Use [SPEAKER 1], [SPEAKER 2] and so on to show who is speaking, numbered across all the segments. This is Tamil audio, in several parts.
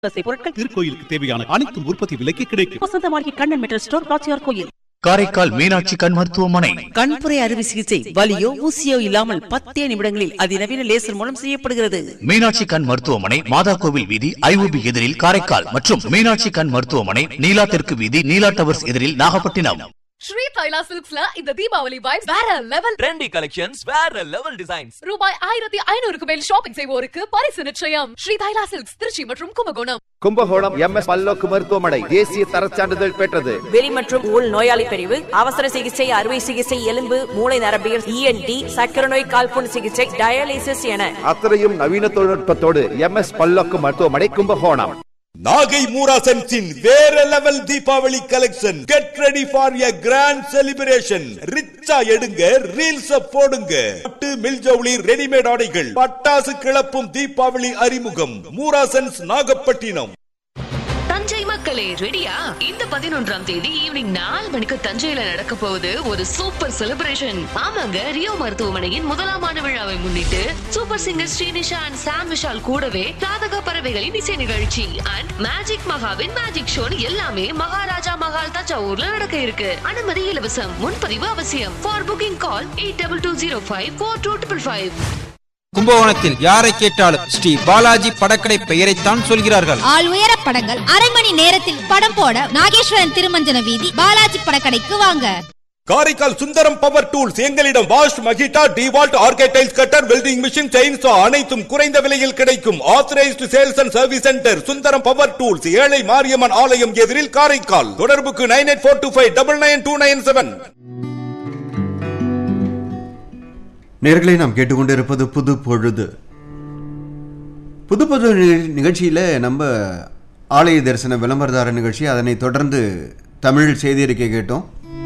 [SPEAKER 1] தசை பொருட்கள்
[SPEAKER 2] திருக்கோயிலுக்கு தேவையான அனைத்து உற்பத்தி விலைக்கு கிடைக்கும்
[SPEAKER 1] வசந்த மாளிகை கண்ணன் மெட்டல் ஸ்டோர் காட்சியார் கோயில்
[SPEAKER 3] காரைக்கால் மீனாட்சி கண் மருத்துவமனை
[SPEAKER 1] கண்புரை அறுவை சிகிச்சை வலியோ ஊசியோ இல்லாமல் பத்தே நிமிடங்களில் அதிநவீன லேசர் மூலம் செய்யப்படுகிறது
[SPEAKER 3] மீனாட்சி கண் மருத்துவமனை மாதா கோவில் வீதி ஐஓபி எதிரில் காரைக்கால் மற்றும் மீனாட்சி கண் மருத்துவமனை நீலா தெற்கு வீதி நீலா டவர்ஸ் எதிரில் நாகப்பட்டினம்
[SPEAKER 4] ஸ்ரீ தைலா சில்க்ஸ்ல இந்த தீபாவளி வைப்ஸ் வேற லெவல்
[SPEAKER 5] trendy collections, வேற level designs.
[SPEAKER 4] ரூபாய் ஆயிரத்தி ஐநூறுக்கு மேல் ஷாப்பிங் செய்வோருக்கு பரிசு நிச்சயம் ஸ்ரீ தைலா சில்க்ஸ் திருச்சி மற்றும் கும்பகோணம்
[SPEAKER 6] கும்பகோணம் எம் எஸ் பல்லோக்கு மருத்துவமனை தேசிய தரச்சான்றிதழ் பெற்றது
[SPEAKER 7] வெளி மற்றும் உள் நோயாளி பிரிவு அவசர சிகிச்சை அறுவை சிகிச்சை எலும்பு மூளை நரம்பியல் இஎன்டி சக்கர நோய் கால்புண் சிகிச்சை டயாலிசிஸ் என
[SPEAKER 6] அத்தனையும் நவீன தொழில்நுட்பத்தோடு எம் எஸ் பல்லோக்கு மருத்துவமனை கும்பகோணம்
[SPEAKER 8] நாகை மூராசன்ஸின் வேற level Deepavali collection get ready for a grand celebration ரிச்சா எடுங்க ரீல்ஸ் போடுங்க பட்டு மில்ஜவுளி ரெடிமேட் ஆடைகள் பட்டாசு கிளப்பும் தீபாவளி அறிமுகம் மூராசன்ஸ் நாகப்பட்டினம்
[SPEAKER 9] தஞ்சை மக்களே ரெடியா இந்த பதினொன்றாம் தேதி ஈவினிங் நாலு மணிக்கு தஞ்சையில நடக்க போகுது ஒரு சூப்பர் செலிப்ரேஷன் ஆமாங்க ரியோ மருத்துவமனையின் முதலாம் ஆண்டு விழாவை முன்னிட்டு super singer Srinisha and Sam Vishal கூடவே ராதக பறவைகளின் இசை நிகழ்ச்சி அண்ட் மேஜிக் மகாவின் மேஜிக் ஷோ எல்லாமே மகாராஜா மகால் தஞ்சாவூர்ல நடக்க இருக்கு அனுமதி இலவசம் முன்பதிவு அவசியம் for booking call eight double two zero five four two triple five
[SPEAKER 10] கும்பகோணத்தில் யாரை கேட்டாலும் ஸ்ரீ பாலாஜி படக்கடை பெயரைத்தான் சொல்கிறார்கள்
[SPEAKER 11] ஆள் உயர படங்கள் அரை மணி நேரத்தில் படம் போட நாகேஸ்வரன் திருமஞ்சன வீதி பாலாஜி படக்கடைக்கு வாங்க
[SPEAKER 8] காரைக்கால் சுந்தரம் பவர் டூல்ஸ் எங்களிடம் வாஷ் மகிட்டா டிவால்ட் ஆர்கேடைல்ஸ் கட்டர் வெல்டிங் மிஷின் செயின்சா அனைத்தும் குறைந்த விலையில் கிடைக்கும் authorised sales and service centre Sundaram power tools ஏழை மாரியம்மன் ஆலயம் எதிரில் காரைக்கால் தொடர்புக்கு nine eight four two five double nine two nine seven
[SPEAKER 12] நேர்களை நாம் கேட்டுக்கொண்டிருப்பது புது பொழுது புது பொது நி- நிகழ்ச்சியில நம்ம ஆலய தரிசன விளம்பரதார நிகழ்ச்சி அதனைத் தொடர்ந்து தமிழ் செய்தி அறிக்கை கேட்டோம்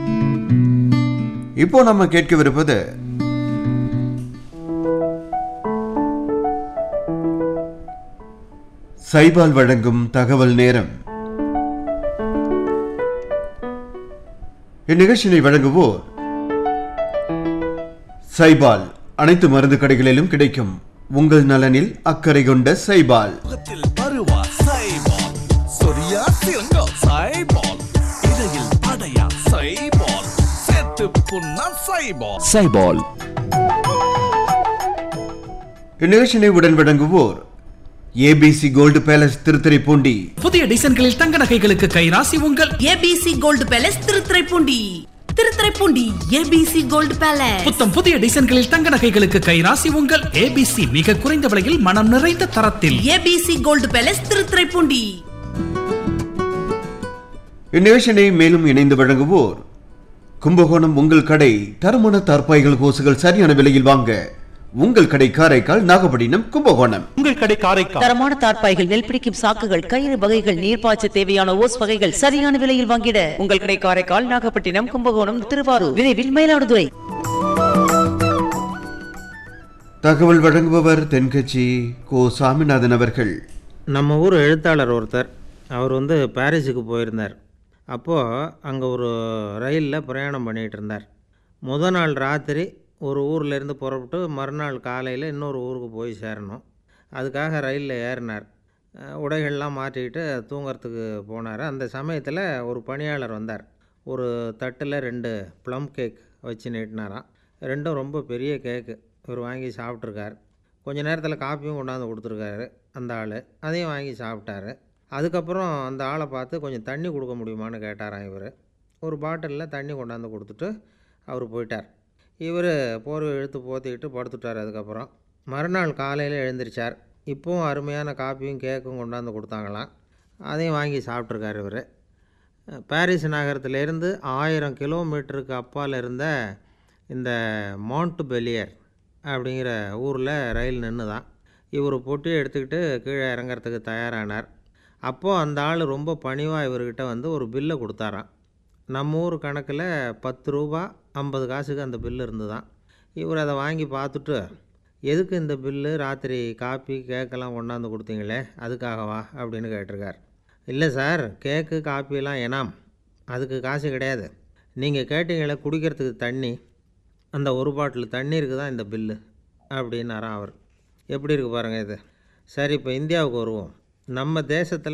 [SPEAKER 12] இப்போ நம்ம கேட்கவிருப்பது சைபால் வழங்கும் தகவல் நேரம் இந்நிகழ்ச்சியை வழங்குவோர் சைபால் அனைத்து மருந்து கடைகளிலும் கிடைக்கும் உங்கள் நலனில் அக்கறை கொண்ட சைபால்
[SPEAKER 5] பருவா சைபால் சொரியா சிறங்கா சைபால் இடையில் படையா சைபால் செத்து புண்ணா சைபால்
[SPEAKER 10] சைபால்
[SPEAKER 12] இந்நிகழ்ச்சியை உடன் வழங்குவோர் ஏபிசி கோல்டு பேலஸ் திருத்துறைப்பூண்டி
[SPEAKER 13] புதிய டிசைன்களில் தங்க நகைகளுக்கு கைராசி உங்கள்
[SPEAKER 7] A B C gold palace Thiruthuraipoondi Thiruthuraipoondi A B C gold palace
[SPEAKER 13] புத்தம் புதிய டிசைன்களில் தங்க நகைகளுக்கு கைராசி உங்கள் ஏபிசி மிக குறைந்த விலையில் மனம் நிறைந்த தரத்தில்
[SPEAKER 7] ஏபிசி கோல்டு பேலஸ் திருத்துறைப்பூண்டி
[SPEAKER 12] இந்நிகழ்ச்சியை மேலும் இணைந்து வழங்குவோர் கும்பகோணம் உங்கள் கடை தரமான தார்பாய்கள் கோசுகள் சரியான விலையில் வாங்க உங்கள் கடை காரைக்கால் நாகப்பட்டினம் கும்பகோணம்
[SPEAKER 2] உங்கள் கடை காரைக்கால்
[SPEAKER 1] தரமான தார்ப்பாய்கள் நெல் பிடிக்கும் சாக்குகள் கயிறு வகைகள் நீர்ப்பாய்ச்ச தேவையான ஓஸ் வகைகள் சரியான விலையில் வாங்கிட உங்கள் கடை காரைக்கால் நாகப்பட்டினம் கும்பகோணம் திருவாரூர் விரைவில் மயிலாடுதுறை
[SPEAKER 12] தகவல் வழங்குபவர் தென்கட்சி கோ சாமிநாதன் அவர்கள்
[SPEAKER 14] நம்ம ஊர் எழுத்தாளர் ஒருத்தர் அவர் வந்து பாரிஸுக்கு போயிருந்தார் அப்போது அங்கே ஒரு ரயிலில் பிரயாணம் பண்ணிகிட்டு இருந்தார் முத நாள் ராத்திரி ஒரு ஊர்லேருந்து புறப்பட்டு மறுநாள் காலையில் இன்னொரு ஊருக்கு போய் சேரணும் அதுக்காக ரயிலில் ஏறினார் அஹ் உடைகள்லாம் மாற்றிக்கிட்டு தூங்குறதுக்கு போனார் அந்த சமயத்தில் ஒரு பணியாளர் வந்தார் ஒரு தட்டில் ரெண்டு ப்ளம் கேக் வச்சு நீட்டினாராம் ரெண்டும் ரொம்ப பெரிய கேக்கு இவர் வாங்கி சாப்பிட்ருக்கார் கொஞ்ச நேரத்தில் காப்பியும் கொண்டாந்து கொடுத்துருக்காரு அந்த ஆள் அதையும் வாங்கி சாப்பிட்டாரு அதுக்கப்புறம் அந்த ஆளை பார்த்து கொஞ்சம் தண்ணி கொடுக்க முடியுமான்னு கேட்டாராம் இவர் ஒரு பாட்டிலில் தண்ணி கொண்டாந்து கொடுத்துட்டு அவர் போயிட்டார் இவர் போர்வை இழுத்து போத்திக்கிட்டு படுத்துட்டார் அதுக்கப்புறம் மறுநாள் காலையில் எழுந்திரிச்சார் இப்போவும் அருமையான காப்பியும் கேக்கும் கொண்டாந்து கொடுத்தாங்களாம் அதையும் வாங்கி சாப்பிட்ருக்காரு இவர் பாரிஸ் நகரத்திலேருந்து ஆயிரம் கிலோமீட்டருக்கு அப்பால் இருந்த இந்த மவுண்ட் பெலியர் அப்படிங்கிற ஊரில் ரயில் நின்று தான் இவர் பொட்டியை எடுத்துக்கிட்டு கீழே இறங்கறதுக்கு தயாரானார் அப்போது அந்த ஆள் ரொம்ப பணிவாக இவர்கிட்ட வந்து ஒரு பில்லை கொடுத்தாராம் நம்ம ஊர் கணக்கில் பத்து ரூபா ஐம்பது காசுக்கு அந்த பில்லு இருந்து தான் இவர் அதை வாங்கி பார்த்துட்டு எதுக்கு இந்த பில்லு ராத்திரி காப்பி கேக்கெல்லாம் கொண்டாந்து கொடுத்தீங்களே அதுக்காகவா அப்படின்னு கேட்டிருக்கார் இல்லை சார் கேக்கு காப்பியெல்லாம் எனாம் அதுக்கு காசு கிடையாது நீங்கள் கேட்டீங்களே குடிக்கிறதுக்கு தண்ணி அந்த ஒரு பாட்டில் தண்ணீருக்கு தான் இந்த பில்லு அப்படின்னாராம் அவர் எப்படி இருக்கு பாருங்கள் இது சரி இப்போ இந்தியாவுக்கு வருவோம் நம்ம தேசத்தில்